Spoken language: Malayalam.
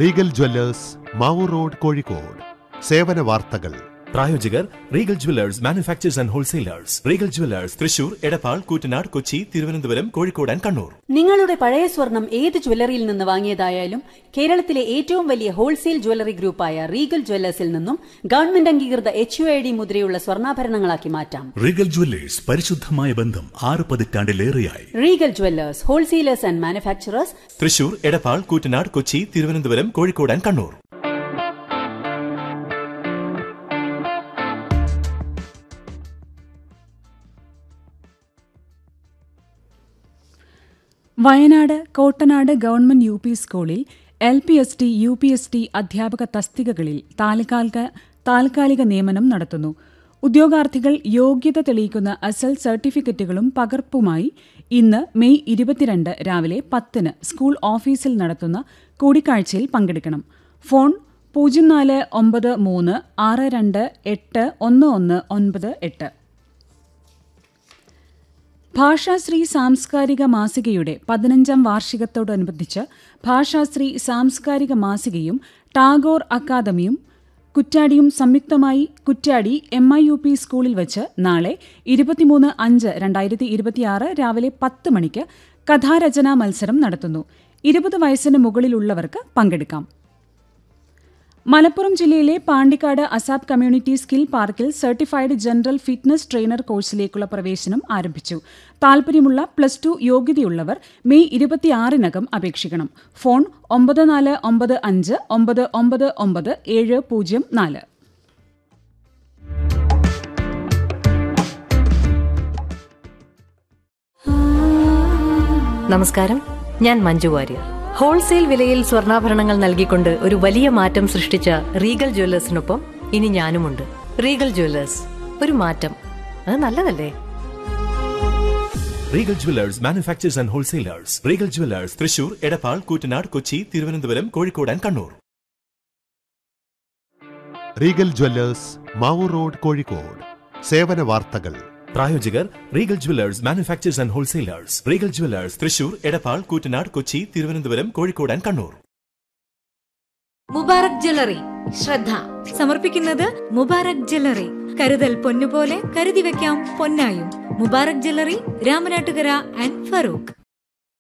Regal jewellers Mavoor road Kozhikode സേവന വാർത്തകൾ പ്രായോജകർ Regal jewellers manufacturers and wholesalers Regal jewellers Thrissur Edappal Koottanad Kochi Thiruvananthapuram Kozhikode and Kannur നിങ്ങളുടെ പഴയ സ്വർണം ഏത് ജ്വല്ലറിയിൽ നിന്ന് വാങ്ങിയതായാലും കേരളത്തിലെ ഏറ്റവും വലിയ ഹോൾസെയിൽ ജ്വല്ലറി ഗ്രൂപ്പായ റീഗൽ ജ്വല്ലേഴ്സിൽ നിന്നും ഗവൺമെന്റ് അംഗീകൃത എച്ച് യു ഐ ഡി മുദ്രയുള്ള സ്വർണ്ണാഭരണങ്ങളാക്കി മാറ്റാം റീഗൽ ജ്വല്ലേഴ്സ് പരിശുദ്ധമായ ബന്ധം ആറ് പതിറ്റാണ്ടിലേറെയായി Regal jewellers wholesalers and manufacturers Thrissur Edappal Koottanad Kochi Thiruvananthapuram Kozhikode and Kannur Wayanad Kottanad government U P സ്കൂളിൽ L P S T U P S T അധ്യാപക തസ്തികകളിൽ താൽക്കാലിക താൽക്കാലിക നിയമനം നടത്തുന്നു ഉദ്യോഗാർത്ഥികൾ യോഗ്യത തെളിയിക്കുന്ന അസൽ സർട്ടിഫിക്കറ്റുകളും പകർപ്പുമായി ഇന്ന് മെയ് ഇരുപത്തിരണ്ട് രാവിലെ പത്തിന് സ്കൂൾ ഓഫീസിൽ നടത്തുന്ന കൂടിക്കാഴ്ചയിൽ പങ്കെടുക്കണം ഫോൺ പൂജ്യം നാല് ഒമ്പത് മൂന്ന് ആറ് രണ്ട് എട്ട് ഒന്ന് ഒന്ന് ഒൻപത് എട്ട് ഭാഷാശ്രീ സാംസ്കാരിക മാസികയുടെ പതിനഞ്ചാം വാർഷികത്തോടനുബന്ധിച്ച് ഭാഷാശ്രീ സാംസ്കാരിക മാസികയും ടാഗോർ അക്കാദമിയും കുറ്റാടിയും സംയുക്തമായി Kuttiady M I U P സ്കൂളിൽ വച്ച് നാളെ ഇരുപത്തിമൂന്ന് അഞ്ച് രണ്ടായിരത്തി ഇരുപത്തിയാറ് രാവിലെ പത്ത് മണിക്ക് കഥാരചനാ മത്സരം നടത്തുന്നു ഇരുപത് വയസ്സിന് മുകളിലുള്ളവർക്ക് പങ്കെടുക്കാം മലപ്പുറം ജില്ലയിലെ പാണ്ടിക്കാട് അസാബ് കമ്മ്യൂണിറ്റി സ്കിൽ പാർക്കിൽ സർട്ടിഫൈഡ് ജനറൽ ഫിറ്റ്നസ് ട്രെയിനർ കോഴ്സിലേക്കുള്ള പ്രവേശനം ആരംഭിച്ചു താൽപര്യമുള്ള പ്ലസ് ടു യോഗ്യതയുള്ളവർ മെയ് ഇരുപത്തിയാറിനകം അപേക്ഷിക്കണം ഫോൺ ഒമ്പത് നാല് ഒമ്പത് അഞ്ച് ഒമ്പത് ഒമ്പത് ഒമ്പത് ഏഴ് പൂജ്യം നാല് നമസ്കാരം ഞാൻ മഞ്ജു വാര്യർ ഹോൾസെയിൽ വിലയിൽ സ്വർണ്ണാഭരണങ്ങൾ നൽകിക്കൊണ്ട് ഒരു വലിയ മാറ്റം സൃഷ്ടിച്ച റീഗൽ ജ്വല്ലേഴ്സിനൊപ്പം ഇനി ഞാനുമുണ്ട് റീഗൽ ജ്വല്ലേഴ്സ് ഒരു മാറ്റം അത് നല്ലതല്ലേ Regal jewellers manufacturers and wholesalers Regal jewellers Thrissur Edappal Koottanad Kochi Thiruvananthapuram Kozhikode and Kannur Regal jewellers Mavoor road Kozhikode സേവന വാർത്തകൾ പ്രായോജകർ Regal jewellers manufacturers and wholesalers Regal jewellers Thrissur Edappal Koottanad Kochi Thiruvananthapuram Kozhikode and Kannur Mubarak jewellery ശ്രദ്ധ സമർപ്പിക്കുന്നത് മുബാറക് ജ്വല്ലറി കരുതൽ പൊന്നുപോലെ കരുതി വെക്കാം പൊന്നായും മുബാറക് ജ്വല്ലറി രാമനാട്ടുകര ആൻഡ് ഫറൂഖ്